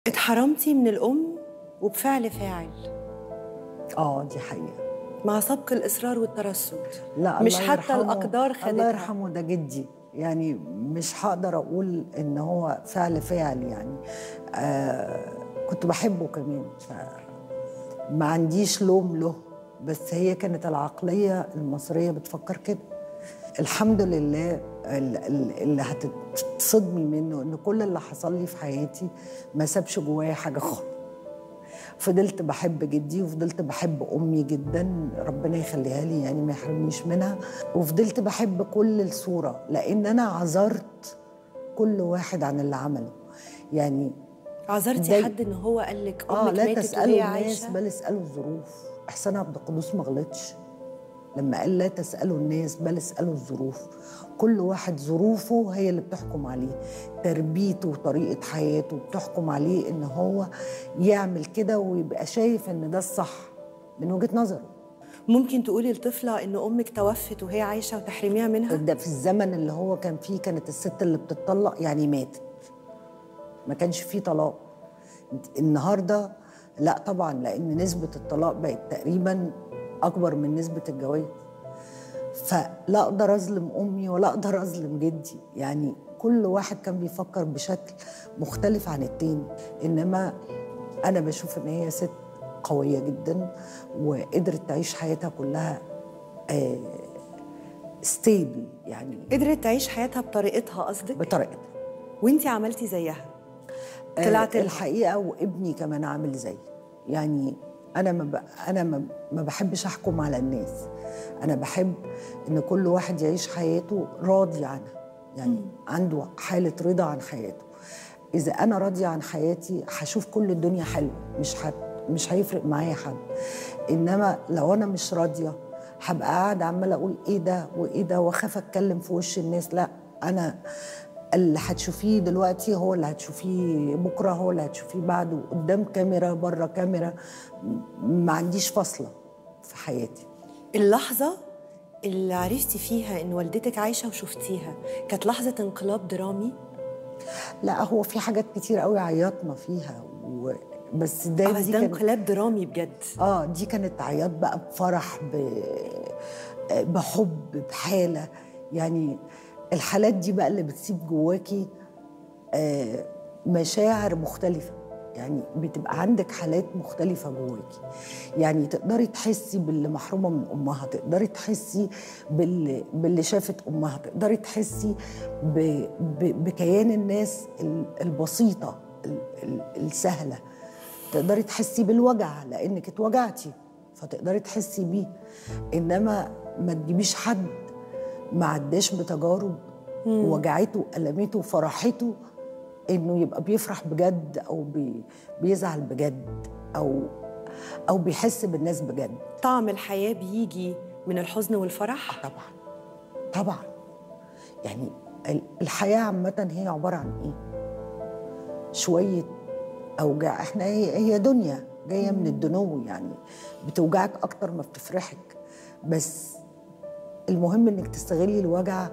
اتحرمتي من الأم وبفعل فاعل اه دي حقيقه مع سبق الإصرار والترصد لا مش الله حتى يرحمه- الأقدار الله خدتها يرحمه ده جدي يعني مش هقدر اقول ان هو فعل فعل يعني آه كنت بحبه كمان ف ما عنديش لوم له بس هي كانت العقليه المصريه بتفكر كده الحمد لله ال- ال- اللي هتتصدمي منه ان كل اللي حصل لي في حياتي ما سابش جوايا حاجه خالص فضلت بحب جدي وفضلت بحب امي جدا ربنا يخليها لي يعني ما يحرمنيش منها وفضلت بحب كل الصوره لان انا عذرت كل واحد عن اللي عمله يعني عذرتي داي- حد إن هو قال لك اه أمك لا ماتت تسالوا وهي الناس عايشة بل اسالوا الظروف احسان عبد القدوس ما غلطش لما قال لا تسالوا الناس بل اسالوا الظروف كل واحد ظروفه هي اللي بتحكم عليه تربيته وطريقه حياته بتحكم عليه ان هو يعمل كده ويبقى شايف ان ده الصح من وجهه نظره ممكن تقولي لطفلة إن أمك توفت وهي عايشة وتحرميها منها ده في الزمن اللي هو كان فيه كانت الست اللي بتطلق يعني ماتت ما كانش فيه طلاق النهارده لا طبعا لان نسبه الطلاق بقت تقريبا اكبر من نسبه الجواز فلا اقدر اظلم امي ولا اقدر اظلم جدي يعني كل واحد كان بيفكر بشكل مختلف عن التاني انما انا بشوف ان هي ست قويه جدا وقدرت تعيش حياتها كلها ستيبل يعني قدرت تعيش حياتها بطريقتها قصدك بطريقتها وانتي عملتي زيها آه، طلعت لها. الحقيقه وابني كمان عامل زي يعني انا ما ب... انا ما... ما بحبش احكم على الناس انا بحب ان كل واحد يعيش حياته راضي عنها يعني عنده حاله رضا عن حياته اذا انا راضيه عن حياتي هشوف كل الدنيا حلوه مش هت... مش هيفرق معايا حد انما لو انا مش راضيه هبقى قاعده عماله اقول ايه ده وايه ده واخاف اتكلم في وش الناس لا انا اللي هتشوفيه دلوقتي هو اللي هتشوفيه بكره هو اللي هتشوفيه بعده قدام كاميرا بره كاميرا م- ما عنديش فاصله في حياتي اللحظة اللي عرفتي فيها إن والدتك عايشة وشفتيها كانت لحظة انقلاب درامي لا هو في حاجات كتير قوي عيطنا فيها و... بس ده آه، بس دي ده كانت انقلاب درامي بجد اه دي كانت عياط بقى بفرح ب... بحب بحاله يعني الحالات دي بقى اللي بتسيب جواكي آه مشاعر مختلفه يعني بتبقى عندك حالات مختلفة جواكي يعني تقدري تحسي باللي محرومة من أمها تقدري تحسي باللي, باللي شافت أمها تقدري تحسي ب... ب... بكيان الناس ال- البسيطة ال... ال... السهلة تقدري تحسي بالوجع لانك اتوجعتي فتقدري تحسي بيه انما ما تجيبيش حد ما عداش بتجارب وجعته ألمته وفرحته انه يبقى بيفرح بجد او بي بيزعل بجد او او بيحس بالناس بجد طعم الحياة بيجي من الحزن والفرح طبعا طبعا يعني ال- الحياه عامه هي عباره عن ايه شويه اوجاع احنا هي هي دنيا جايه من الدنو يعني بتوجعك اكتر ما بتفرحك بس المهم انك تستغلي الوجع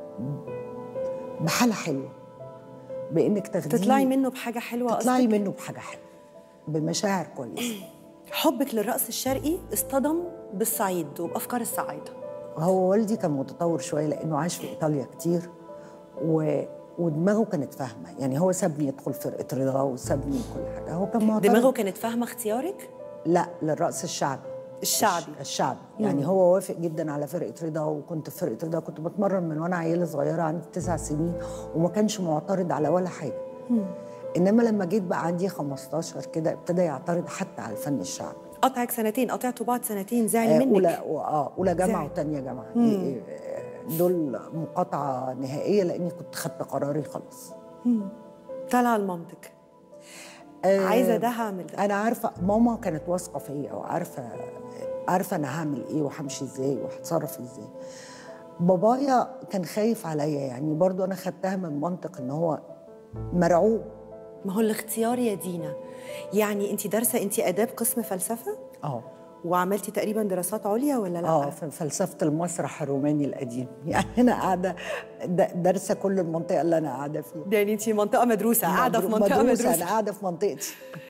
بحاله حلوه بانك تاخديه تطلعي منه بحاجة حلوة تطلعي قصدك منه بحاجه حلوه بمشاعر كويسه حبك للرقص الشرقي اصطدم بالصعيد وبأفكار الصعايدة هو والدي كان متطور شويه لانه عاش في ايطاليا كتير و... ودماغه كانت فاهمه يعني هو سابني يدخل فرقه رضا وسابني كل حاجه هو كان معترض دماغه كانت فاهمة اختيارك لا للرقص الشعبي الشعبي. الش- الشعبي يعني هو وافق جدا على فرقه رضا وكنت في فرقه رضا كنت بتمرن من وانا عيله صغيره عندي تسع سنين وما كانش معترض على ولا حاجه انما لما جيت بقى عندي 15 كده ابتدى يعترض حتى على الفن الشعبي قطعك سنتين قطعتوا بعض سنتين زعل آه، منك اولى اه اولى جامعه زعل. وثانيه جامعه دي- آه، دول مقاطعه نهائيه لاني كنت خدت قراري خلاص طالعة لمامتك آه، عايزة ده هعمل ده انا عارفه ماما كانت واثقه فيا وعارفه عارفه انا هعمل ايه وهمشي ازاي وهتصرف ازاي بابايا كان خايف عليا يعني برضو انا خدتها من منطق ان هو مرعوب ما هو الاختيار يا دينا يعني انت دارسة انت آداب قسم فلسفة اه وعملتي تقريبا دراسات عليا ولا لا اه في فلسفه المسرح الروماني القديم يعني انا قاعده د- دارسه كل المنطقه اللي انا قاعده فيها يعني انت منطقه مدروسه قاعده في منطقه مدروسة، مدروسه انا قاعده في منطقتي